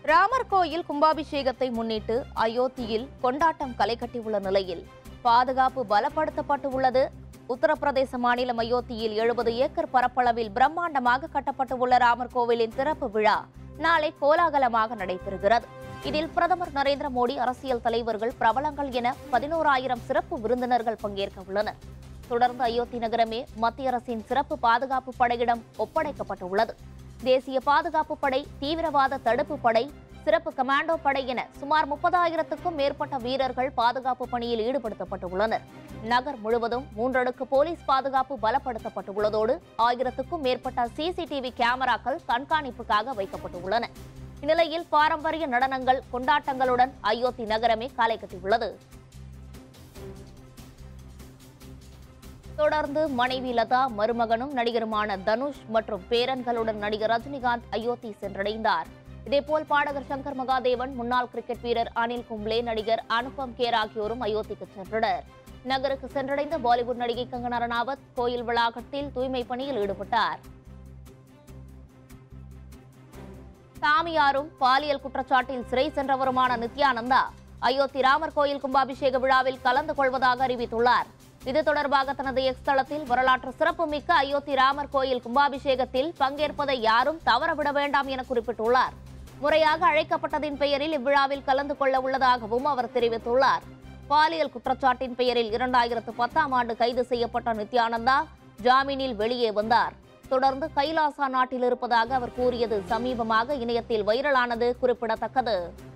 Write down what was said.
ராமர் கோயில் கும்பாபிஷேகத்தை முன்னிட்டு அயோத்தியில் கொண்டாட்டம் களை கட்டியுள்ள நிலையில் பாதுகாப்பு பலப்படுத்தப்பட்டு உள்ளது உத்தரப்பிரதேச மாநிலம் அயோத்தியில் எழுபது ஏக்கர் பரப்பளவில் பிரம்மாண்டமாக கட்டப்பட்டு உள்ள ராமர் கோவிலின் திறப்பு விழா நாளை கோலாகலமாக நடைபெறுகிறது இதில் பிரதமர் நரேந்திர மோடி அரசியல் தலைவர்கள் பிரபலங்கள் என பதினோராயிரம் சிறப்பு விருந்தினர்கள் பங்கேற்க உள்ளனர் தொடர்ந்து அயோத்தி நகரமே மத்திய அரசின் சிறப்பு பாதுகாப்பு படையிடம் ஒப்படைக்கப்பட்டுள்ளது தேசிய பாதுகாப்பு படை தீவிரவாத தடுப்பு படை சிறப்பு கமாண்டோ படை என சுமார் முப்பதாயிரத்துக்கும் மேற்பட்ட வீரர்கள் பாதுகாப்பு பணியில் ஈடுபடுத்தப்பட்டுள்ளனர் நகர் முழுவதும் மூன்றடுக்கு போலீஸ் பாதுகாப்பு பலப்படுத்தப்பட்டுள்ளதோடு ஆயிரத்துக்கும் மேற்பட்ட சிசிடிவி கேமராக்கள் கண்காணிப்புக்காக வைக்கப்பட்டுள்ளன இந்நிலையில் பாரம்பரிய நடனங்கள் கொண்டாட்டங்களுடன் அயோத்தி நகரமே களை கட்டியுள்ளது தொடர்ந்து மனைவி லதா மருமகனும் நடிகருமான தனுஷ் மற்றும் பேரன்களுடன் நடிகர் ரஜினிகாந்த் அயோத்தி சென்றடைந்தார் இதேபோல் பாடகர் சங்கர் மகாதேவன் முன்னாள் கிரிக்கெட் வீரர் அனில் கும்ப்ளே நடிகர் அனுபம் கேர் ஆகியோரும் அயோத்திக்கு சென்றனர் நகருக்கு சென்றடைந்த பாலிவுட் நடிகை கங்கனா ரணாவத் கோயில் வளாகத்தில் தூய்மை பணியில் ஈடுபட்டார் சாமியாரும் பாலியல் குற்றச்சாட்டில் சிறை சென்றவருமான நித்யானந்தா அயோத்தி ராமர் கோயில் கும்பாபிஷேக விழாவில் கலந்து கொள்வதாக அறிவித்துள்ளார் இது தொடர்பாக தனது எக்ஸ் தளத்தில் வரலாற்று சிறப்புமிக்க அயோத்தி ராமர் கோயில் கும்பாபிஷேகத்தில் பங்கேற்பதை யாரும் தவறவிட வேண்டாம் என குறிப்பிட்டுள்ளார் முறையாக அழைக்கப்பட்டதின் பெயரில் இவ்விழாவில் கலந்து கொள்ள உள்ளதாகவும் அவர் தெரிவித்துள்ளார் பாலியல் குற்றச்சாட்டின் பெயரில் இரண்டாயிரத்து பத்தாம் ஆண்டு கைது செய்யப்பட்ட நித்யானந்தா ஜாமீனில் வெளியே வந்தார் தொடர்ந்து கைலாசா நாட்டில் இருப்பதாக அவர் கூறியது சமீபமாக இணையத்தில் வைரலானது குறிப்பிடத்தக்கது